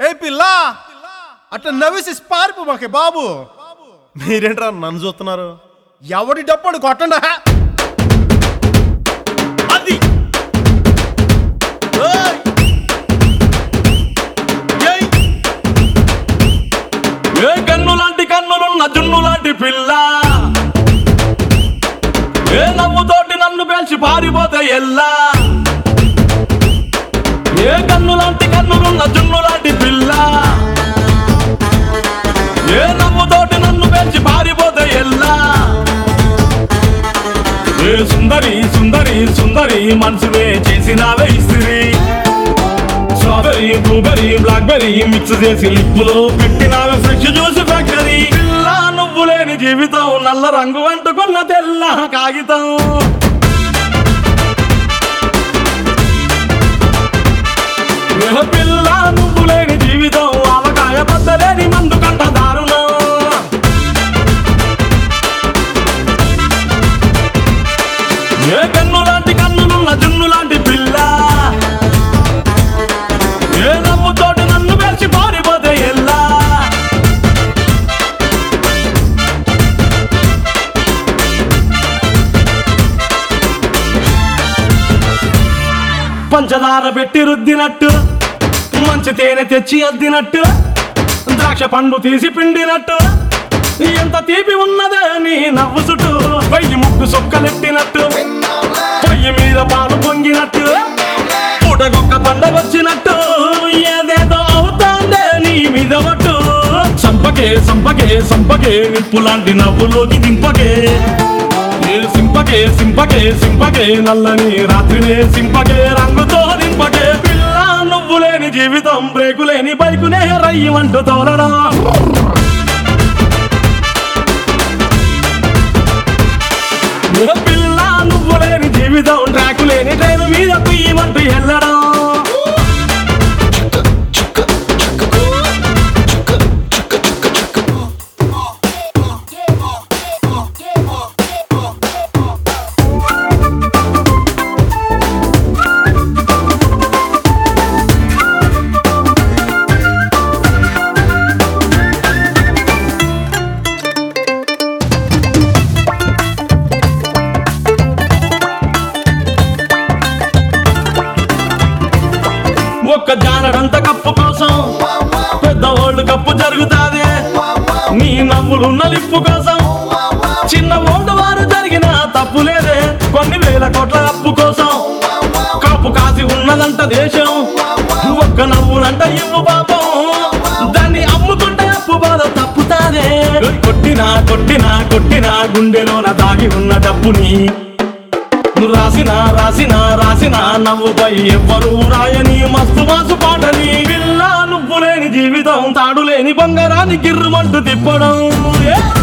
ఏ పిల్ల అట్లా నవ్వేసి పారిపో మాకే బాబు మీరేంట్రా నన్ను చూస్తున్నారు ఎవడి డప్పుడు కొట్టండా అది ఏయ్! ఏయ్! ఏ కన్ను లాంటి కన్నులున్న జున్ను లాంటి పిల్ల ఏ నవ్వుతోటి నన్ను పేల్చి పారిపోతే ఎల్లా ఏ కన్ను లాంటి కన్నులున్న జున్ను లాంటి పిల్ల ఏ నవ్వుతోటి నన్ను పేల్చి పారిపోతే ఎల్లా ఏ సుందరి సుందరి సుందరి మనసునే చేసినావే ఇస్త్రీ స్ట్రాబెరీ బ్లూబెరీ బ్లాక్బెరీ మిక్స్ చేసి లిప్పులో పెట్టినావే ఫ్రెష్ జ్యూస్ ఫ్యాక్టరీ పిల్ల నువ్వు లేని జీవితం నల్ల రంగు అంటుకున్న తెల్ల కాగితం ఏ పిల్ల నువ్వు లేని జీవితం ఆవకాయ బద్దలేని మందు కంట దారుణం ఏ కన్ను లాంటి కన్నులున్న జున్ను లాంటి పిల్ల ఏ నవ్వుతోటి నన్ను వేసి పారిపోతే ఎల్లా పంచదార పెట్టి రుద్దినట్టు మంచి తేనె తెచ్చి అద్దినట్టు ద్రాక్ష పండు తీసి పిండినట్టు ఎంత తీపి ఉన్నదే నీ నవ్వు చుట్టూ వెయ్యి ముక్కు సొక్కలెట్టినట్టు పొయ్యి మీద పాలు పొంగినట్టు పూటకొక్క పండగ వచ్చినట్టు ఏదేదో అవుతాందే నీ మీద పట్టు సంపకే సంపకే సంపకే నిప్పు లాంటి నవ్వులోకి దింపకే ఏ సింపకే సింపకే సింపకే నల్లని రాత్రినే సింపకే రంగుతో నింపకే పిల్ల నువ్వు లేని జీవితం బ్రేకు లేని బైకునే రయ్యమంటూ తోలడం ఏ పిల్ల నువ్వు లేని జీవితం ట్రాకు లేని ట్రైన్ మీద కుయ్యమంటూ వెళ్ళడం ఒక్క జానడంత కప్పు కోసం పెద్ద ఓల్డ్ కప్పు జరుగుతాది నీ నవ్వులు నలిప్పు కోసం చిన్న ఓల్డ్ వారు జరిగిన తప్పు లేదే కొన్ని వేల కోట్ల అప్పు కోసం కాపు కాసి ఉన్నదంట దేశం ఒక్క నవ్వులంట ఇవ్వు పాపం దాన్ని అమ్ముకుంటే అప్పు బాధ తప్పుతాదే కొట్టినా కొట్టినా కొట్టినా గుండెలోన దాగి ఉన్న డబ్బుని నువ్వు రాసిన రాసిన రాసిన నవ్వుపై ఎవ్వరూ రాయని మస్తు మాసు పాటని పిల్ల నువ్వు లేని జీవితం తాడు లేని బంగారాన్ని గిర్రుమంటూ తిప్పడం ఏ